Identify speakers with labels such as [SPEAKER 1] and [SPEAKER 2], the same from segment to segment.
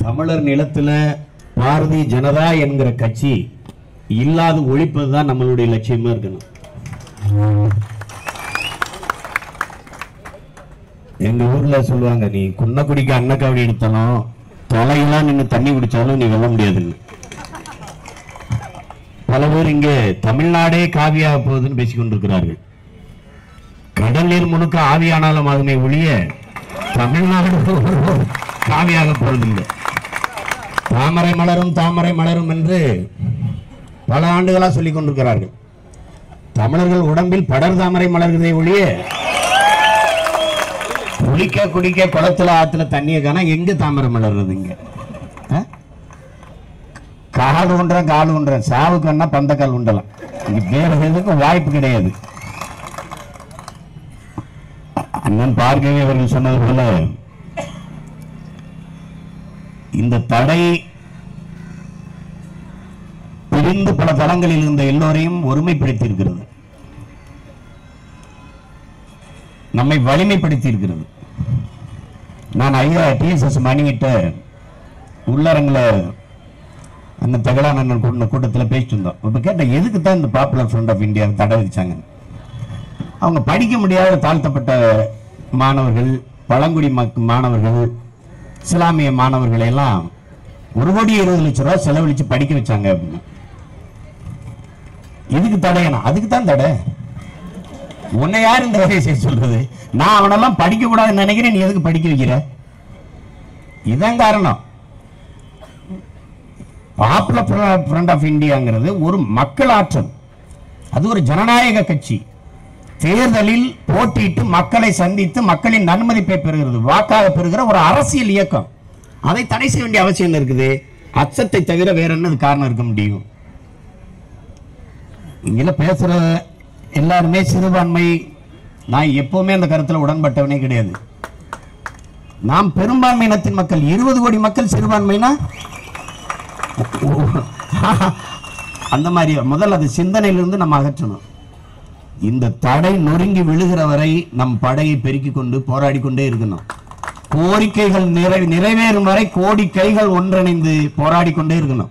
[SPEAKER 1] தமிழர் நிலத்துல பாரதிய ஜனதா என்கிற கட்சி இல்லாது ஒழிப்பது தான் நம்மளுடைய லட்சியமா இருக்கணும் எங்க ஊர்ல சொல்லுவாங்க நீ குன்னக்குடிக்கு அன்னக்காவடி எடுத்தாலும் தொலையெல்லாம் நின்று தண்ணி குடிச்சாலும் நீ வெல்ல முடியாதுன்னு பல பேர் இங்கே தமிழ்நாடே காவியாக போகுதுன்னு பேசிக் கொண்டிருக்கிறார்கள் கடல் நீர் முழுக்க ஆவியானாலும் அதனை ஒழிய தமிழ்நாடு காவியாக போவதில்லை தாமரை மலரும் தாமரை மலரும் என்று பல ஆண்டுகளா சொல்லிக் கொண்டிருக்கிறார்கள் தமிழர்கள் உடம்பில் படர் தாமரை மலர்கிறதை ஒழிய குளிக்க குடிக்க குளத்துல ஆத்துல தண்ணியை காணா எங்க தாமரை மலர்றது இங்க ஆ? கால் உண்டுறேன் கால் உண்டுறேன் சாவுக்கு வேணா பந்தக்கால் உண்டலாம் இங்க வேற எதுக்கும் வாய்ப்பு கிடையாது அண்ணன் பார்க்கவே அவர்கள் சொன்னது போல இந்த தடை பிரிந்து பல தளங்களில் இருந்த எல்லோரையும் ஒருமைப்படுத்தி இருக்கிறது நம்மை வலிமைப்படுத்தி இருக்கிறது நான் ஐயா டிஎஸ்எஸ் மணிகிட்ட உள்ளரங்கில் அந்த தகலான கூட்டத்தில் பேசிட்டு இருந்தோம் இப்போ கேட்டேன் எதுக்கு தான் இந்த பாப்புலர் ஃப்ரண்ட் ஆஃப் இந்தியா தடை விதிச்சாங்க அவங்க படிக்க முடியாத தாழ்த்தப்பட்ட மாணவர்கள் பழங்குடி மக் மாணவர்கள் இஸ்லாமிய மாணவர்களை எல்லாம் ஒரு கோடி இருபது லட்சம் ரூபாய் செலவழிச்சு படிக்க வச்சாங்க அப்படின்னு எதுக்கு தடையனா அதுக்கு தான் தடை உன்னை யார் இந்த வேலையை செய்ய சொல்றது நான் அவனெல்லாம் படிக்க கூடாதுன்னு நினைக்கிறேன் நீ எதுக்கு படிக்க வைக்கிற இதான் காரணம் பாப்புலர் ஃப்ரண்ட் ஆஃப் இந்தியாங்கிறது ஒரு மக்கள் ஆற்றல் அது ஒரு ஜனநாயக கட்சி தேர்தலில் போட்டியிட்டு மக்களை சந்தித்து மக்களின் நன்மதிப்பை பெறுகிறது வாக்காக பெறுகிற ஒரு அரசியல் இயக்கம் அதை தடை செய்ய வேண்டிய அவசியம் என்ன இருக்குது அச்சத்தை தவிர வேற என்ன காரணம் இருக்க முடியும் இங்கில பேசுற எல்லாருமே சிறுபான்மை நான் எப்பவுமே அந்த கருத்துல உடன்பட்டவனே கிடையாது நாம் பெரும்பான்மை இனத்தின் மக்கள் இருபது கோடி மக்கள் சிறுபான்மைனா அந்த மாதிரி முதல்ல அது சிந்தனையிலிருந்து நம்ம அகற்றணும் இந்த தடை நொறுங்கி விழுகிற வரை நம் படையை பெருக்கிக் கொண்டு போராடி கொண்டே இருக்கணும் கோரிக்கைகள் நிறை நிறைவேறும் வரை கோடி கைகள் ஒன்றிணைந்து போராடி கொண்டே இருக்கணும்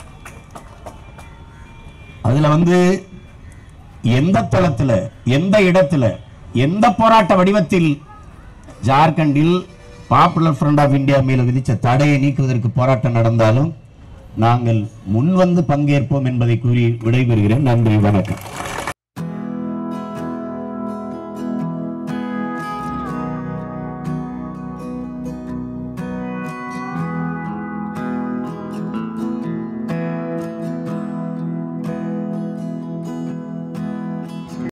[SPEAKER 1] அதுல வந்து எந்த தளத்துல எந்த இடத்துல எந்த போராட்ட வடிவத்தில் ஜார்க்கண்டில் பாப்புலர் ஃப்ரண்ட் ஆஃப் இந்தியா மேல விதிச்ச தடையை நீக்குவதற்கு போராட்டம் நடந்தாலும் நாங்கள் முன்வந்து பங்கேற்போம் என்பதை கூறி விடைபெறுகிறேன் நன்றி வணக்கம்